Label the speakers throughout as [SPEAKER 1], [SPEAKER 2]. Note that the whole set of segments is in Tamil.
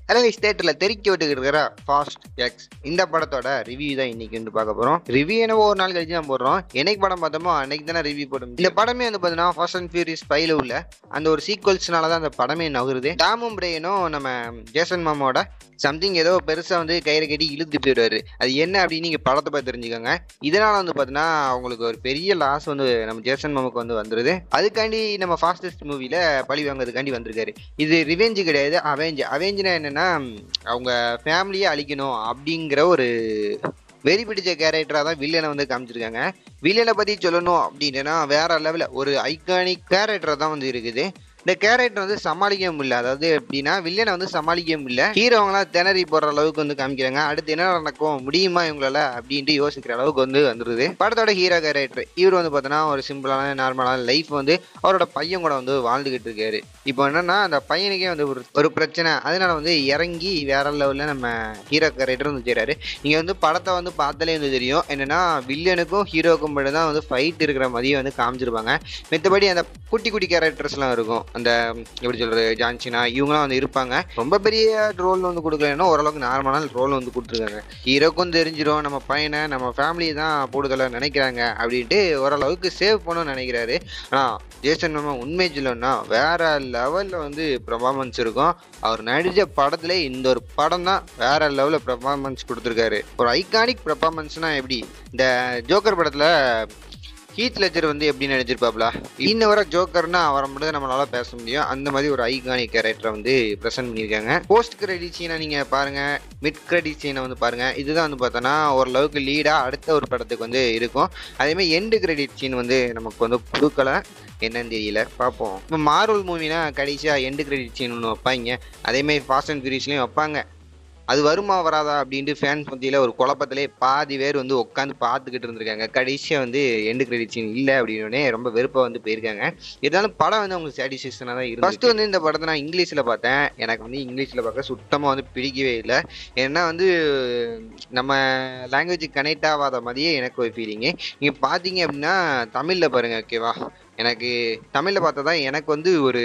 [SPEAKER 1] அதான் தேட்டரில் தெறிக்க விட்டுக்கிட்டு இருக்கிற ஃபாஸ்ட் எக்ஸ் இந்த படத்தோட ரிவ்யூ தான் இன்னைக்கு வந்து பார்க்க போகிறோம் ரிவ்யூ என்னவோ ஒரு நாள் கழிச்சு தான் போடுறோம் என்னைக்கு படம் பார்த்தோமோ அன்னைக்கு தானே ரிவ்யூ போடும் இந்த படமே வந்து பார்த்தீங்கன்னா ஃபாஸ்ட் அண்ட் ஃபியூரியஸ் ஃபைவ்ல உள்ள அந்த ஒரு சீக்வல்ஸ்னால தான் அந்த படமே நகருது டாமும் பிரேயனும் நம்ம ஜேசன் மாமாவோட சம்திங் ஏதோ பெருசாக வந்து கயிறு கட்டி இழுத்து போயிடுவாரு அது என்ன அப்படின்னு நீங்கள் படத்தை பார்த்து தெரிஞ்சுக்கோங்க இதனால வந்து பார்த்தீங்கன்னா அவங்களுக்கு ஒரு பெரிய லாஸ் வந்து நம்ம ஜேசன் மாமாக்கு வந்து வந்துருது அதுக்காண்டி நம்ம ஃபாஸ்டஸ்ட் மூவியில் பழி வாங்குறதுக்காண்டி வந்திருக்காரு இது ரிவெஞ்சு கிடையாது அவெஞ்ச் அவெஞ்சுனா என்னன்னா அவங்க ஃபேமிலியை அழிக்கணும் அப்படிங்கிற ஒரு வெறி பிடிச்ச கேரக்டராக தான் வில்லனை வந்து காமிச்சிருக்காங்க வில்லனை பற்றி சொல்லணும் அப்படின்னா வேற லெவலில் ஒரு ஐகானிக் கேரக்டர் தான் வந்து இருக்குது இந்த கேரக்டர் வந்து சமாளிக்க முடியல அதாவது எப்படின்னா வில்லனை வந்து சமாளிக்க முடியல ஹீரோவங்களாம் திணறி போடுற அளவுக்கு வந்து காமிக்கிறாங்க அடுத்து என்ன நடக்கும் முடியுமா இவங்களால அப்படின்ட்டு யோசிக்கிற அளவுக்கு வந்து வந்துருது படத்தோட ஹீரோ கேரக்டர் இவர் வந்து பார்த்தோன்னா ஒரு சிம்பிளான நார்மலான லைஃப் வந்து அவரோட பையன் கூட வந்து வாழ்ந்துகிட்டு இருக்காரு இப்போ என்னன்னா அந்த பையனுக்கே வந்து ஒரு ஒரு பிரச்சனை அதனால வந்து இறங்கி வேற லெவலில் நம்ம ஹீரோ கேரக்டர் வந்து செய்கிறாரு நீங்கள் வந்து படத்தை வந்து பார்த்தாலே வந்து தெரியும் என்னன்னா வில்லனுக்கும் ஹீரோக்கும் மட்டும் தான் வந்து ஃபைட் இருக்கிற மாதிரியே வந்து காமிச்சிருப்பாங்க மத்தபடி அந்த குட்டி குட்டி கேரக்டர்ஸ்லாம் இருக்கும் அந்த எப்படி சொல்றது ஜான்சினா இவங்கலாம் வந்து இருப்பாங்க ரொம்ப பெரிய ரோல் வந்து கொடுக்கலன்னா ஓரளவுக்கு நார்மலான ரோல் வந்து கொடுத்துருக்காங்க ஹீரோக்கும் தெரிஞ்சிடும் நம்ம பையனை நம்ம ஃபேமிலி தான் போடுதல நினைக்கிறாங்க அப்படின்ட்டு ஓரளவுக்கு சேவ் பண்ணணும்னு நினைக்கிறாரு ஆனால் ஜேசன் மாமா உண்மை சொல்லணும்னா வேற லெவலில் வந்து பெர்ஃபார்மன்ஸ் இருக்கும் அவர் நடித்த படத்துல இந்த ஒரு படம் தான் வேற லெவலில் பெர்ஃபார்மன்ஸ் கொடுத்துருக்காரு ஒரு ஐகானிக் பெர்ஃபார்மன்ஸ்னா எப்படி இந்த ஜோக்கர் படத்தில் ஹீத் லெஜர் வந்து எப்படி நடிச்சிருப்பாப்ல இன்ன வர ஜோக்கர்னா அவரை மட்டும் தான் நம்மளால பேச முடியும் அந்த மாதிரி ஒரு ஐகானிக் கேரக்டரை வந்து ப்ரெசென்ட் பண்ணியிருக்காங்க போஸ்ட் கிரெடிட் சீனை நீங்க பாருங்க மிட் கிரெடிட் சீனை வந்து பாருங்க இதுதான் வந்து பார்த்தோன்னா ஓரளவுக்கு லீடா அடுத்த ஒரு படத்துக்கு வந்து இருக்கும் அதே மாதிரி எண்டு கிரெடிட் சீன் வந்து நமக்கு வந்து கொடுக்கல என்னன்னு தெரியல பார்ப்போம் இப்போ மார்வல் மூவினா கடைசியாக எண்டு கிரெடிட் சீன் ஒன்று வைப்பாங்க அதேமாதிரி ஃபாஸ்ட் அண்ட் ஃபியூரியஸ்லையும் வைப்பாங்க அது வருமா வராதா அப்படின்ட்டு ஃபேன்ஸ் மத்தியில் ஒரு குழப்பத்திலே பாதி பேர் வந்து உட்காந்து பார்த்துக்கிட்டு இருந்திருக்காங்க கடைசியாக வந்து எண்டு கிரெடிட் சீன் இல்லை அப்படின்னே ரொம்ப வெறுப்பாக வந்து போயிருக்காங்க இருந்தாலும் படம் வந்து அவங்களுக்கு சாட்டிஸ்ஃபேக்ஷனாக தான் இருக்கு ஃபர்ஸ்ட் வந்து இந்த படத்தை நான் இங்கிலீஷில் பார்த்தேன் எனக்கு வந்து இங்கிலீஷில் பார்க்க சுத்தமாக வந்து பிடிக்கவே இல்லை ஏன்னா வந்து நம்ம லாங்குவேஜ் கனெக்ட் ஆகாத மாதிரியே எனக்கு ஒரு ஃபீலிங்கு நீங்கள் பார்த்தீங்க அப்படின்னா தமிழில் பாருங்கள் ஓகேவா எனக்கு தமிழில் பார்த்தா தான் எனக்கு வந்து ஒரு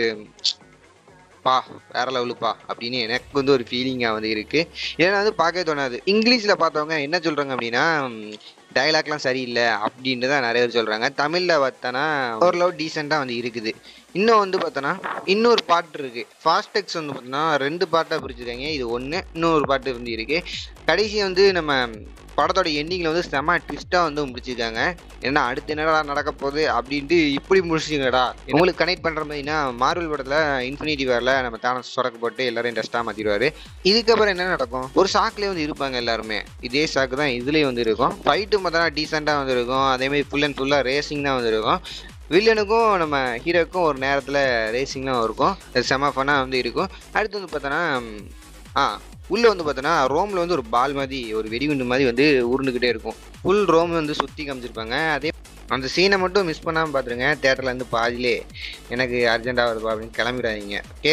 [SPEAKER 1] பா வேற லெவலுப்பா அப்படின்னு எனக்கு வந்து ஒரு ஃபீலிங்காக வந்து இருக்கு ஏன்னா வந்து பார்க்கவே தோணாது இங்கிலீஷில் பார்த்தவங்க என்ன சொல்கிறாங்க அப்படின்னா டைலாக்லாம் சரியில்லை அப்படின்ட்டு தான் நிறைய பேர் சொல்கிறாங்க தமிழில் பார்த்தோன்னா ஓரளவு டீசெண்டாக வந்து இருக்குது இன்னும் வந்து பார்த்தோன்னா இன்னொரு பாட்டு இருக்குது ஃபாஸ்டெக்ஸ் வந்து பார்த்தோன்னா ரெண்டு பாட்டாக பிரிச்சிருக்காங்க இது ஒன்று இன்னொரு பாட்டு வந்து இருக்குது கடைசி வந்து நம்ம படத்தோட எண்டிங்கில் வந்து செம ட்விஸ்ட்டாக வந்து முடிச்சிருக்காங்க ஏன்னா அடுத்து என்னடா நடக்க போகுது அப்படின்ட்டு இப்படி முடிச்சுங்கடா உங்களுக்கு கனெக்ட் பண்ணுற மாதிரினா மார்வல் படத்தில் இன்ஃபினிட்டி வேரில் நம்ம தான சொடக்கு போட்டு எல்லாரும் இன்ட்ரெஸ்ட்டாக மாற்றிடுவார் இதுக்கப்புறம் என்ன நடக்கும் ஒரு சாக்லேயே வந்து இருப்பாங்க எல்லாருமே இதே சாக்கு தான் இதுலேயும் வந்து இருக்கும் ஃபைட்டும் பார்த்தோன்னா டீசெண்டாக வந்து இருக்கும் அதேமாதிரி ஃபுல் அண்ட் ஃபுல்லாக ரேசிங் தான் வந்து இருக்கும் வில்லனுக்கும் நம்ம ஹீரோக்கும் ஒரு நேரத்தில் ரேசிங்லாம் இருக்கும் அது செம ஃபன்னாக வந்து இருக்கும் அடுத்து வந்து பார்த்தோன்னா ஆ உள்ளே வந்து பார்த்தோன்னா ரோமில் வந்து ஒரு பால் மாதிரி ஒரு வெடிகுண்டு மாதிரி வந்து உருண்டுக்கிட்டே இருக்கும் ஃபுல் ரோம் வந்து சுற்றி காமிச்சிருப்பாங்க அதே அந்த சீனை மட்டும் மிஸ் பண்ணாமல் பார்த்துருங்க தேட்டரில் இருந்து பாதியிலே எனக்கு அர்ஜென்ட்டாக வருது அப்படின்னு கிளம்பிடாதீங்க ஓகே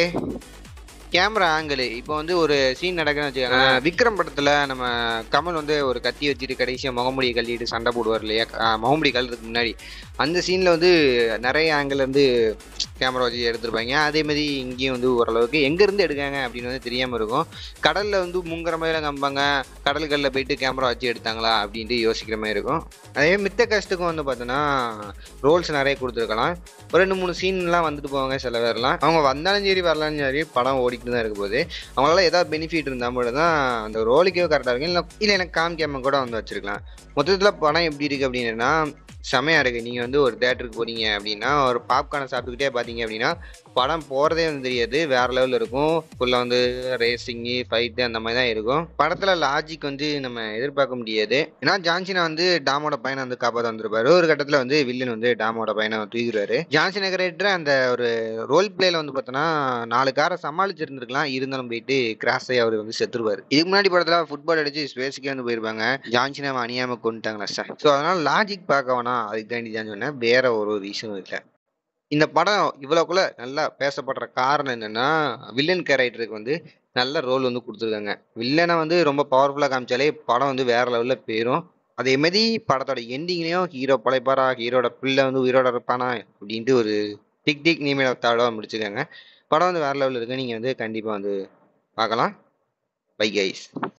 [SPEAKER 1] கேமரா ஆங்கிள் இப்போ வந்து ஒரு சீன் நடக்குதுன்னு வச்சுக்கோங்க விக்ரம் படத்தில் நம்ம கமல் வந்து ஒரு கத்தி வச்சுட்டு கடைசியாக முகமுடியை கழட்டிட்டு சண்டை போடுவார் இல்லையா அஹ் முகமுடி கழுறதுக்கு முன்னாடி அந்த சீனில் வந்து நிறைய ஆங்கிள் வந்து கேமரா வச்சு எடுத்திருப்பாங்க அதே மாதிரி இங்கேயும் வந்து ஓரளவுக்கு எங்கேருந்து எடுக்காங்க அப்படின்னு வந்து தெரியாமல் இருக்கும் கடலில் வந்து முங்குற மாதிரிலாம் காமிப்பாங்க கடல்களில் போயிட்டு கேமரா வச்சு எடுத்தாங்களா அப்படின்ட்டு யோசிக்கிற மாதிரி இருக்கும் அதே மித்த கஷ்டத்துக்கும் வந்து பார்த்தோன்னா ரோல்ஸ் நிறைய கொடுத்துருக்கலாம் ஒரு ரெண்டு மூணு சீன்லாம் வந்துட்டு போவாங்க சில பேர்லாம் அவங்க வந்தாலும் சரி வரலாலும் சரி படம் ஓடிக்கிட்டு தான் இருக்க போது அவங்களால ஏதாவது பெனிஃபிட் இருந்தால் மட்டும் தான் அந்த ரோலுக்கே கரெக்டாக இருக்கும் இல்லை இல்லை எனக்கு காமிக்காம கூட வந்து வச்சிருக்கலாம் மொத்தத்தில் படம் எப்படி இருக்குது அப்படின்னா செமையாக இருக்குது நீங்கள் வந்து ஒரு தேட்டருக்கு போறீங்க அப்படின்னா ஒரு பாப்கார்னை சாப்பிட்டுக்கிட்டே பார்த்தீங்க அப்படின்னா படம் போகிறதே வந்து தெரியாது வேறு லெவலில் இருக்கும் ஃபுல்லாக வந்து ரேசிங்கு ஃபைட்டு அந்த மாதிரி தான் இருக்கும் படத்தில் லாஜிக் வந்து நம்ம எதிர்பார்க்க முடியாது ஏன்னா ஜான்சினா வந்து டாமோட பையனை வந்து காப்பாற்ற வந்திருப்பாரு ஒரு கட்டத்தில் வந்து வில்லன் வந்து டாமோட பையனை தூக்கிடுவாரு ஜான்சினா கிரேட்டர் அந்த ஒரு ரோல் பிளேல வந்து பார்த்தோன்னா நாலு காரை சமாளிச்சிருந்துருக்கலாம் இருந்தாலும் போயிட்டு கிராஸ் ஆகி அவர் வந்து செத்துருவார் இதுக்கு முன்னாடி படத்தில் ஃபுட்பால் அடிச்சு ஸ்பேஸுக்கே வந்து போயிருப்பாங்க ஜான்சினாவை அணியாமல் கொண்டுட்டாங்களா சார் ஸோ அதனால லாஜிக் பார்க்க வேணாம் அதுக்கு தாண்டி தான் சொன்னேன் வேற ஒரு ரீசனும் இல்லை இந்த படம் இவ்வளோக்குள்ள நல்லா பேசப்படுற காரணம் என்னன்னா வில்லன் கேரக்டருக்கு வந்து நல்ல ரோல் வந்து கொடுத்துருக்காங்க வில்லனை வந்து ரொம்ப பவர்ஃபுல்லாக காமிச்சாலே படம் வந்து வேற லெவலில் போயிடும் அதே மாதிரி படத்தோட எண்டிங்லேயும் ஹீரோ பழைப்பாரா ஹீரோட பிள்ளை வந்து உயிரோட இருப்பானா அப்படின்ட்டு ஒரு டிக் டிக் நீமேல தாடோ முடிச்சிருக்காங்க படம் வந்து வேற லெவலில் இருக்கு நீங்கள் வந்து கண்டிப்பாக வந்து பார்க்கலாம் பை கைஸ்